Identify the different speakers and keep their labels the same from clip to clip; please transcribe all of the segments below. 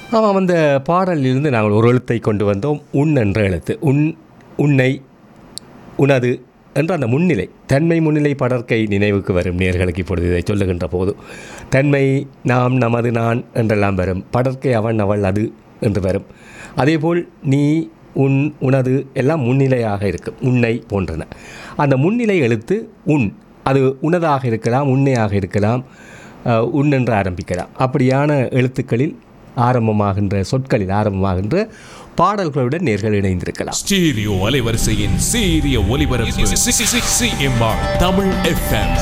Speaker 1: ஆமாம் அந்த பாடலிலிருந்து நாங்கள் ஒரு எழுத்தை கொண்டு வந்தோம் உன் என்ற எழுத்து உன் உன்னை உனது என்ற அந்த முன்னிலை தன்மை முன்னிலை படற்கை நினைவுக்கு வரும் நேர்களுக்கு இப்பொழுது இதை சொல்லுகின்ற போது தன்மை நாம் நமது நான் என்றெல்லாம் வரும் படற்கை அவன் அவள் அது என்று வரும் அதேபோல் நீ உன் உனது எல்லாம் முன்னிலையாக இருக்கும் உன்னை போன்றன அந்த முன்னிலை எழுத்து உன் அது உனதாக இருக்கலாம் உன்னையாக இருக்கலாம் அஹ், உன் என்று ஆரம்பிக்கலாம் அப்படியான எழுத்துக்களில் ஆரம்பமாகின்ற சொற்களில் ஆரம்பமாகின்ற பாடல்களுடன் நேர்கள் இணைந்திருக்கலாம்
Speaker 2: ஸ்டீரியோ அலைவரிசையின் சீரிய ஒலிபரப்பு சிஎம்ஆர் தமிழ் எஃப்எம்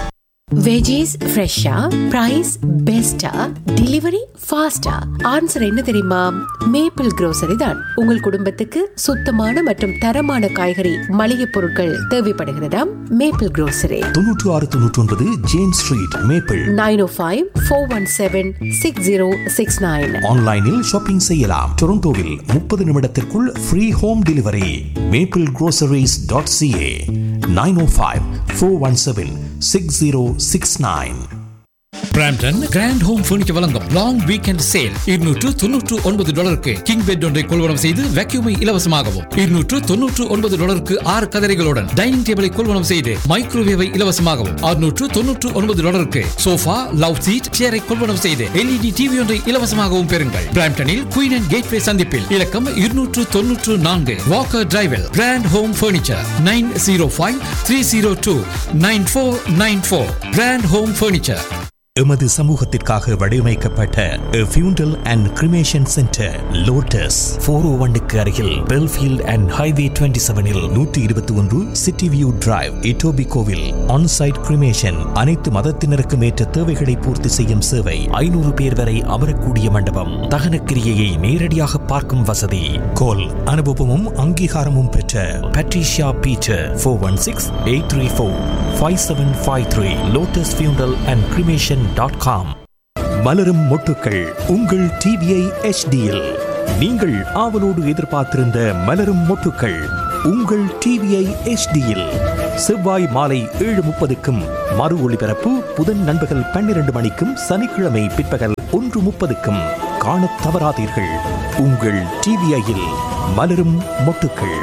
Speaker 3: வெஜிஸ் ஃப்ரெஷ்ஷா பிரைஸ் பெஸ்டா டெலிவரி ஃபாஸ்டா ஆன்சர் என்ன தெரியுமா மேப்பிள் grocery தான் உங்கள் குடும்பத்துக்கு சுத்தமான மற்றும் தரமான காய்கறி மளிகை பொருட்கள் தேவைப்படுகிறதாம் மேப்பிள் grocery
Speaker 4: தொன்னூற்று ஆறு தொன்னூற்றி ஒன்பது James Street Maple
Speaker 3: nine O five four one seven six zero six nine
Speaker 4: ஆன்லைனில் ஷாப்பிங் செய்யலாம் டொரண்டோவில் முப்பது நிமிடத்திற்குள் free home delivery Maple groceries dot CA nine O five four one seven six zero six nine
Speaker 5: Brampton Grand Home Furniture வழங்கும் long weekend sale இருநூற்று தொன்னூற்று ஒன்பது டாலருக்கு கிங் பெட் ஒன்றை கொள்வனம் செய்து வேக்யூமை இலவசமாகவும் இருநூற்று தொன்னூற்று ஒன்பது டாலருக்கு ஆறு கதரைகளுடன் டைனிங் டேபிளை கொள்வனம் செய்து மைக்ரோவேவை இலவசமாகவும் அறுநூற்று தொன்னூற்று ஒன்பது டாலருக்கு சோஃபா லவ் சீட் சேரை கொள்வனம் செய்து எல்இடி டிவி ஒன்றை இலவசமாகவும் பெறுங்கள் பிராம்டனில் குயின் அண்ட் கேட்வே சந்திப்பில் இலக்கம் இருநூற்று தொன்னூற்று நான்கு வாக்கர் டிரைவில் Grand Home Furniture nine zero five three zero two nine four nine four Grand Home Furniture
Speaker 4: எமது சமூகத்திற்காக வடிவமைக்கப்பட்ட funeral and cremation centre Lotus four O ஒன்னுக்கு அருகில் பெல்ஃபீல்ட் அண்ட் ஹைவே டுவெண்ட்டி செவனில் நூற்றி இருபத்தி ஒன்று சிட்டி வியூ டிரைவ் இட்டோபி கோவில் ஆன்சைட் கிரிமேஷன் அனைத்து மதத்தினருக்கும் ஏற்ற தேவைகளை பூர்த்தி செய்யும் சேவை ஐநூறு பேர் வரை அமரக்கூடிய மண்டபம் தகன கிரியையை நேரடியாக பார்க்கும் வசதி கோல் அனுபவமும் அங்கீகாரமும் பெற்ற Patricia Peter four one six eight three four five seven five three Lotus funeral and cremation dot com மலரும் மொட்டுக்கள் உங்கள் டிவிஐ எச்டியில் நீங்கள் ஆவலோடு எதிர்பார்த்திருந்த மலரும் மொட்டுக்கள் உங்கள் டிவிஐ எச்டியில் செவ்வாய் மாலை ஏழு முப்பதுக்கும் மறு ஒளிபரப்பு புதன் நண்பகல் பன்னிரண்டு மணிக்கும் சனிக்கிழமை பிற்பகல் ஒன்று முப்பதுக்கும் காணத் தவறாதீர்கள் உங்கள் டிவிஐயில் மலரும் மொட்டுக்கள்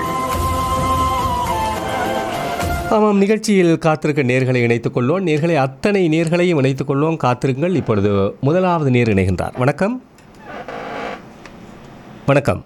Speaker 1: ஆமாம் நிகழ்ச்சியில் காத்திருக்க நேர்களை இணைத்துக் கொள்வோம் நேர்களை அத்தனை நேர்களையும் இணைத்துக் கொள்வோம் காத்திருங்கள் இப்பொழுது முதலாவது நேர் இணைகின்றார் வணக்கம் வணக்கம்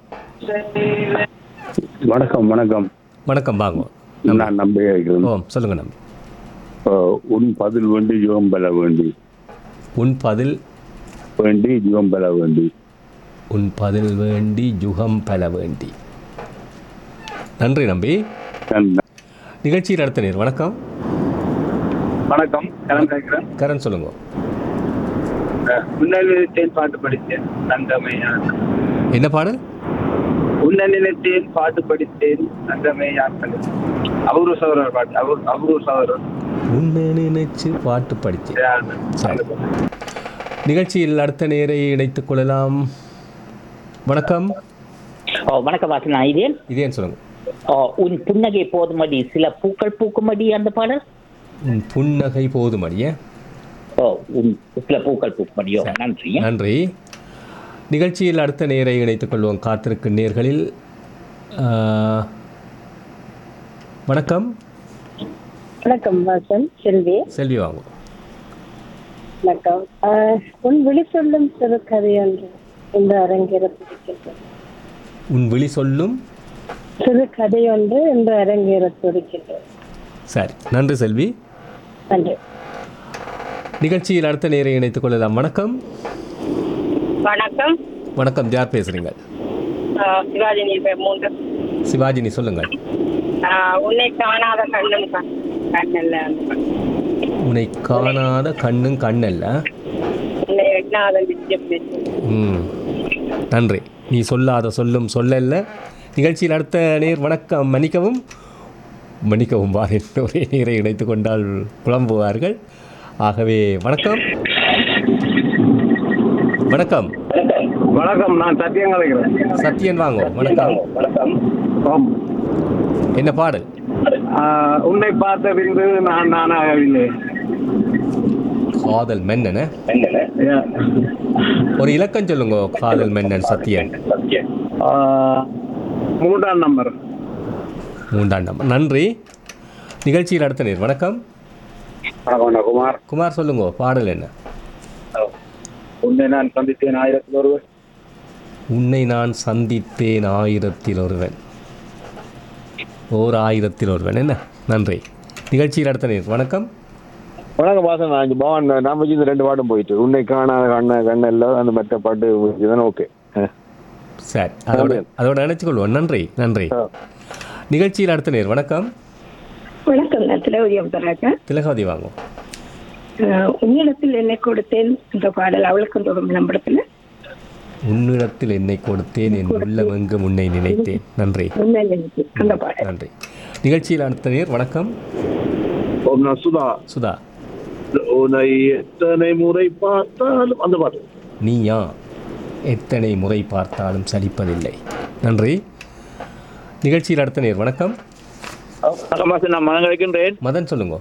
Speaker 6: வணக்கம் வணக்கம்
Speaker 1: வணக்கம் வாங்க
Speaker 6: நான் நம்பிக்கை இருக்கிறேன்
Speaker 1: ஓ சொல்லுங்க நம்பி
Speaker 6: அஹ், உன் பதில் வேண்டி யுகம் பெற வேண்டி
Speaker 1: உன் பதில்
Speaker 6: வேண்டி யுகம் பெற வேண்டி
Speaker 1: உன் பதில் வேண்டி யுகம் பெற வேண்டி நன்றி நம்பி
Speaker 6: நான்
Speaker 1: நிகழ்ச்சியில் அடுத்த நேர் வணக்கம்
Speaker 7: வணக்கம் கலம் கேட்கிறேன்
Speaker 1: கரண் சொல்லுங்க
Speaker 7: உன்னை நினைத்தேன் பாட்டு படித்தேன் தங்கமையான்
Speaker 1: என்ன பாடல்
Speaker 7: உன்னை நினைத்தேன் பாட்டு படித்தேன் தங்கமையான் அவரு சௌரர் பாட்டு அவர் அவரு சௌரர்
Speaker 1: உன்னை நினைச்சு பாட்டு படித்தேன் சரி. நிகழ்ச்சியில் அடுத்த நேரை இணைத்துக் கொள்ளலாம் வணக்கம்
Speaker 8: ஓ வணக்கம் வாசன் ஐடியன்
Speaker 1: இதேன்னு சொல்லுங்க
Speaker 8: ஓ உன் புன்னகை போதுமடி சில பூக்கள் பூக்குமடி அந்த பாடல்
Speaker 1: உன் புன்னகை போதுமடியே
Speaker 8: ஓ உன் சில பூக்கள் பூக்குமடியோ நன்றி
Speaker 1: நன்றி நிகழ்ச்சியில் அடுத்த நேரை இணைத்துக் கொள்வோம் காத்திருக்கும் நேர்களில் ஆ, வணக்கம்
Speaker 9: வணக்கம் வாசன் செல்வி
Speaker 1: செல்வி வாங்க
Speaker 9: வணக்கம் ஆஹ், உன் விழி சொல்லும் சிறு கதை ஒன்று இந்த அரங்கேறத்திருக்கிறது
Speaker 1: உன் விழி சொல்லும்
Speaker 9: சிறு கதை ஒன்று இந்த அரங்கேறத்திருக்கிறது
Speaker 1: சரி நன்றி செல்வி
Speaker 9: நன்றி
Speaker 1: நிகழ்ச்சியில் அடுத்த நேரை இணைத்துக் கொள்ளலாம் வணக்கம்
Speaker 10: வணக்கம்
Speaker 1: வணக்கம் யார் பேசுறீங்க
Speaker 10: ஆஹ் சிவாஜினி பேர் மூன்று
Speaker 1: சிவாஜினி சொல்லுங்கள்
Speaker 10: ஆஹ் உன்னை காணாத கண்ணும் கண்- கண்ணல்ல அந்த பாட்டு.
Speaker 1: உன்னை காணாத கண்ணும் கண்ணல்ல
Speaker 10: உன்னை எண்ணாத நிச்சயம் நெஞ்சம்.
Speaker 1: ம் நன்றி நீ சொல்லாத சொல்லும் சொல்லல்ல நிகழ்ச்சியில் அடுத்த நேர் வணக்கம் மன்னிக்கவும் மன்னிக்கவும் வாரின் ஒரே நேரை இணைத்து கொண்டால் குழம்புவார்கள் ஆகவே வணக்கம் வணக்கம்
Speaker 7: வணக்கம் நான் சத்தியம் கலைக்கிறேன்
Speaker 1: சத்யன் வாங்கோ வணக்கம்
Speaker 7: வணக்கம் ஆம்.
Speaker 1: என்ன பாடல்
Speaker 7: ஆஹ், உன்னை பார்த்த பின்பு நான் நானாகவில்லை
Speaker 1: காதல் மன்னன ஒரு இலக்கம் சொல்லுங்க காதல் மன்னன் சத்யன்
Speaker 7: மூன்றாம் நம்பர்
Speaker 1: மூன்றாம் நம்பர் நன்றி நிகழ்ச்சியில் அடுத்த நேர் வணக்கம்
Speaker 7: வணக்கம் குமார்
Speaker 1: குமார் சொல்லுங்க பாடல் என்ன
Speaker 7: உன்னை நான் சந்தித்தேன் ஆயிரத்தில் ஒருவர்
Speaker 1: உன்னை நான் சந்தித்தேன் ஆயிரத்தில் ஒருவன் ஓர் ஆயிரத்தில் ஒருவன் என்ன நன்றி நிகழ்ச்சியில் அடுத்த நேர் வணக்கம்
Speaker 11: வணக்கம் பாசன் நான் இங்கே பவான் நான் வச்சு இந்த ரெண்டு பாட்டும் போயிட்டு உன்னை காணாத கண்ண கண்ணல்ல அந்த மற்ற பாட்டு இதுதானே ஓகே
Speaker 1: சரி அதோட அதோட நினைச்சுக்கொள்வோம் நன்றி நன்றி நிகழ்ச்சியில் அடுத்த நேர் வணக்கம்
Speaker 10: வணக்கம் நான் திலவதி அம்பராஜா
Speaker 1: திலகவதி வாங்கும்
Speaker 10: அஹ், உன்னிடத்தில் என்னை கொடுத்தேன் என்ற பாடல் அவளுக்கும் தொகும் நம்படத்தில்
Speaker 1: உன்னிடத்தில் என்னை கொடுத்தேன் என் உள்ளமெங்கும் உன்னை நினைத்தேன் நன்றி
Speaker 10: உன்னை நினைத்து அந்த பாடல்
Speaker 1: நன்றி நிகழ்ச்சியில் அடுத்த நேர் வணக்கம்
Speaker 6: ஓம் நான் சுதா
Speaker 1: சுதா
Speaker 6: உன்னை எத்தனை முறை பார்த்தாலும் அந்த பாட்டு
Speaker 1: நீயா எத்தனை முறை பார்த்தாலும் சலிப்பதில்லை நன்றி நிகழ்ச்சியில் அடுத்த நேர் வணக்கம்
Speaker 7: வணக்கம் பாசன் நான் மனம் கிடைக்கின்றேன்
Speaker 1: மதன் சொல்லுங்க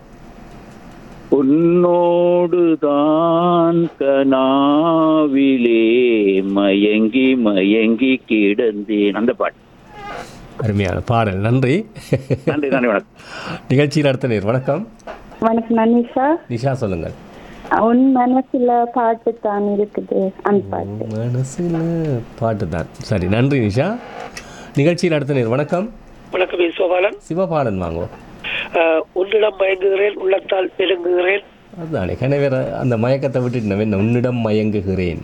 Speaker 7: உன்னோடு தான் கனாவிலே மயங்கி மயங்கி கிடந்தேன் அந்த பாட்டு
Speaker 1: அருமையான பாடல் நன்றி
Speaker 7: நன்றி நன்றி வணக்கம்
Speaker 1: நிகழ்ச்சியில் அடுத்த நேர் வணக்கம்
Speaker 9: வணக்கம் நான் நிஷா
Speaker 1: நிஷா சொல்லுங்கள்
Speaker 9: உன் மனசுல பாட்டு தான் இருக்குது அந்த பாட்டு
Speaker 1: மனசுல பாட்டு தான் சரி நன்றி நிஷா நிகழ்ச்சியில் அடுத்த நேர் வணக்கம்
Speaker 12: வணக்கம் ஈஸ்வபாலன்
Speaker 1: சிவபாலன் வாங்கோ
Speaker 12: அஹ், உன்னிடம் மயங்குகிறேன் உள்ளத்தால் பெருங்குகிறேன்
Speaker 1: அதுதானே கனவேற அந்த மயக்கத்தை விட்டுட்டு நான் என்ன உன்னிடம் மயங்குகிறேன்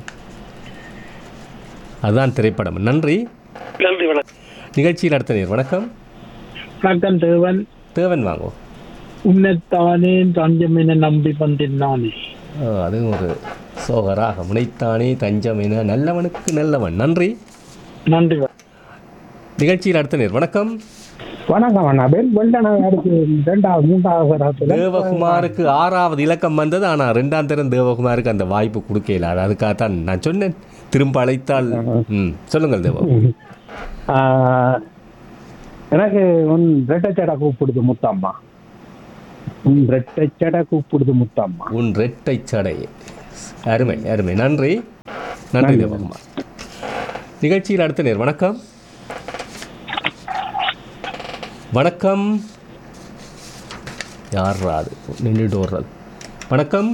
Speaker 1: அதுதான் திரைப்படம் நன்றி
Speaker 12: நன்றி வணக்கம்
Speaker 1: நிகழ்ச்சியில் அடுத்த நேர் வணக்கம்
Speaker 13: வணக்கம் தேவன்
Speaker 1: தேவன் வாங்கோ
Speaker 13: உன்னைத்தானே தஞ்சம் என நம்பி வந்தேன் நானே
Speaker 1: ஆ, அதுவும் ஒரு சோகராக முனைத்தானே தஞ்சம் என நல்லவனுக்கு நல்லவன் நன்றி
Speaker 13: நன்றி
Speaker 1: நிகழ்ச்சியில் அடுத்த நேர் வணக்கம்
Speaker 13: வணக்கம் அண்ணா பேர் வெள்ளனா அடுத்து ரெண்டாவது மூன்றாவது ராத்துல
Speaker 1: தேவகுமாருக்கு ஆறாவது இலக்கம் வந்தது ஆனால் ரெண்டாம் தரம் தேவகுமாருக்கு அந்த வாய்ப்பு கொடுக்கல அதுக்காகத்தான் நான் சொன்னேன் திரும்ப அழைத்தால் ம் சொல்லுங்கள் தேவா
Speaker 13: ஆஹ், எனக்கு உன் ரெட்டச்சடை கூப்பிடுது முத்தம்மா உன் ரெட்டச்சடை கூப்பிடுது முத்தம்மா
Speaker 1: உன் ரெட்டை சடை அருமை அருமை நன்றி நன்றி தேவகுமார் நிகழ்ச்சியில் அடுத்த நேர் வணக்கம் வணக்கம் யாரா அது நின்றுட்டு வர்றது வணக்கம்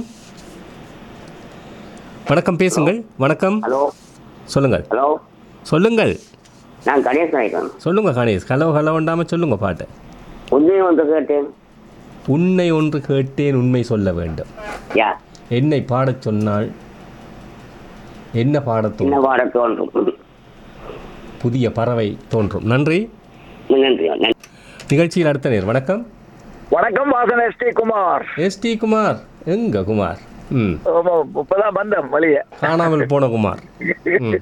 Speaker 1: வணக்கம் பேசுங்கள் வணக்கம்
Speaker 14: ஹலோ
Speaker 1: சொல்லுங்கள்
Speaker 14: ஹலோ
Speaker 1: சொல்லுங்கள்
Speaker 14: நான் கணேஷ் நாயக்கன்
Speaker 1: சொல்லுங்க கணேஷ் ஹலோ ஹலோ வேண்டாம சொல்லுங்க பாட்டு
Speaker 14: உண்மை வந்து கேட்டேன்
Speaker 1: உன்னை ஒன்று கேட்டேன் உண்மை சொல்ல வேண்டும்
Speaker 14: யா
Speaker 1: என்னை பாடச் சொன்னால் என்ன பாடத்
Speaker 14: என்ன
Speaker 1: தோன்றும்
Speaker 14: பாட தோன்றும்
Speaker 1: புதிய பறவை தோன்றும் நன்றி
Speaker 14: நன்றி நன்றி
Speaker 1: நிகழ்ச்சியில் அடுத்த நேர் வணக்கம்
Speaker 11: வணக்கம் Vasan S T Kumar
Speaker 1: S T Kumar எங்க குமார் ம்
Speaker 11: ஆமா, இப்பதான் வந்தேன் வழிய
Speaker 1: காணாமல் போன குமார் ம்.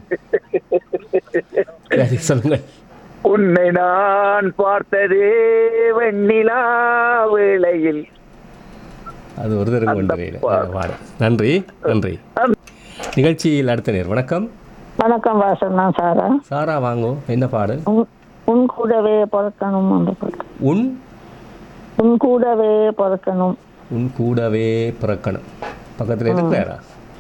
Speaker 1: சரி சொல்லுங்கள்
Speaker 11: உன்னை நான் பார்த்ததே வெண்ணிலா வேளையில்
Speaker 1: அது ஒரு தரம் கொண்டு வரேன். பாடு நன்றி நன்றி நிகழ்ச்சியில் அடுத்த நேர் வணக்கம்
Speaker 15: வணக்கம் வாசன் நான் சாரா
Speaker 1: சாரா வாங்கோ என்ன பாடு
Speaker 15: உன்- உன் கூடவே பிறக்கணும் அந்த பாட்டு
Speaker 1: உன்
Speaker 15: உன் கூடவே பிறக்கணும்
Speaker 1: உன் கூடவே பிறக்கணும் பக்கத்தில் இருக்கிறாரா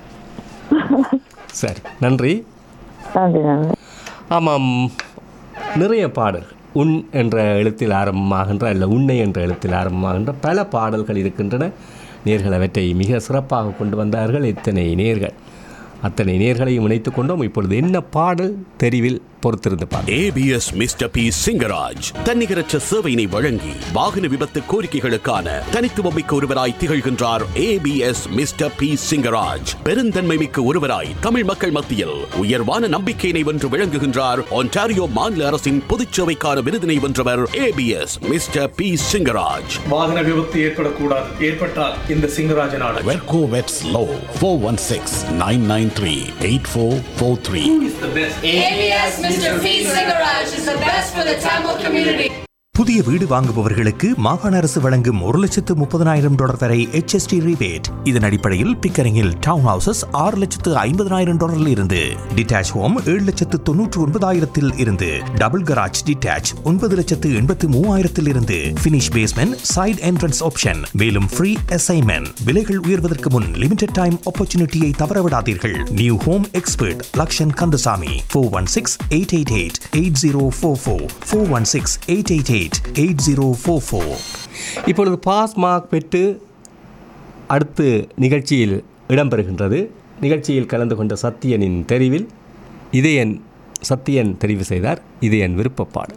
Speaker 1: சரி நன்றி
Speaker 15: நன்றி நன்றி
Speaker 1: ஆமாம் நிறைய பாடல் உன் என்ற எழுத்தில் ஆரம்பமாகின்ற அல்ல உன்னை என்ற எழுத்தில் ஆரம்பமாகின்ற பல பாடல்கள் இருக்கின்றன நேர்கள் அவற்றை மிக சிறப்பாக கொண்டு வந்தார்கள் இத்தனை நேர்கள் அத்தனை நேர்களையும் இணைத்துக் கொண்டோம் இப்பொழுது என்ன பாடல் தெரிவில் பொறுத்திருந்து பார்ப்போம்
Speaker 16: ஏபிஎஸ் மிஸ்டர் பி சிங்கராஜ் தன்னிகரற்ற சேவையினை வழங்கி வாகன விபத்து கோரிக்கைகளுக்கான தனித்துவமிக்க ஒருவராய் திகழ்கின்றார் ஏபிஎஸ் மிஸ்டர் பி சிங்கராஜ் பெருந்தன்மை மிக்க ஒருவராய் தமிழ் மக்கள் மத்தியில் உயர்வான நம்பிக்கையினை வென்று விளங்குகின்றார் ஒன்டாரியோ மாநில அரசின் பொதுச்சேவைக்கான விருதினை வென்றவர் ஏபிஎஸ் மிஸ்டர் பி சிங்கராஜ்
Speaker 17: வாகன விபத்து ஏற்படக்கூடாது ஏற்பட்டால் இந்த சிங்கராஜ நாடு
Speaker 16: வெர்கோ வெட்ஸ் லோ four one six nine nine three eight four four three
Speaker 17: the best
Speaker 18: ABS Mr. P. Singaraj is the best for the Tamil community.
Speaker 4: புதிய வீடு வாங்குபவர்களுக்கு மாகாண அரசு வழங்கும் ஒரு லட்சத்து முப்பதனாயிரம் டாலர் வரை HST rebate இதன் அடிப்படையில் பிக்கரிங்கில் டவுன் ஹவுசஸ் ஆறு லட்சத்து ஐம்பதனாயிரம் டாலரில் இருந்து டிட்டாச் ஹோம் ஏழு லட்சத்து தொன்னூற்று ஒன்பதாயிரத்தில் இருந்து டபுள் கராஜ் டிட்டாச் ஒன்பது லட்சத்து எண்பத்து மூவாயிரத்தில் இருந்து finish basement side entrance option மேலும் ஃப்ரீ அசைன்மெண்ட் விலைகள் உயர்வதற்கு முன் லிமிடெட் டைம் ஆப்பர்ச்சுனிட்டியை தவறவிடாதீர்கள் new home expert Lakshan Kandasamy four one six eight eight eight eight zero four four four one six eight eight eight eight zero four four
Speaker 1: இப்பொழுது pass mark பெற்று அடுத்து நிகழ்ச்சியில் இடம்பெறுகின்றது நிகழ்ச்சியில் கலந்து கொண்ட சத்தியனின் தெரிவில் இது என் சத்தியன் தெரிவு செய்தார் இது என் விருப்பப்பாடு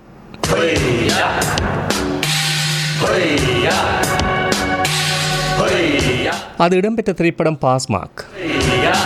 Speaker 1: அது இடம்பெற்ற திரைப்படம் பாஸ்மார்க்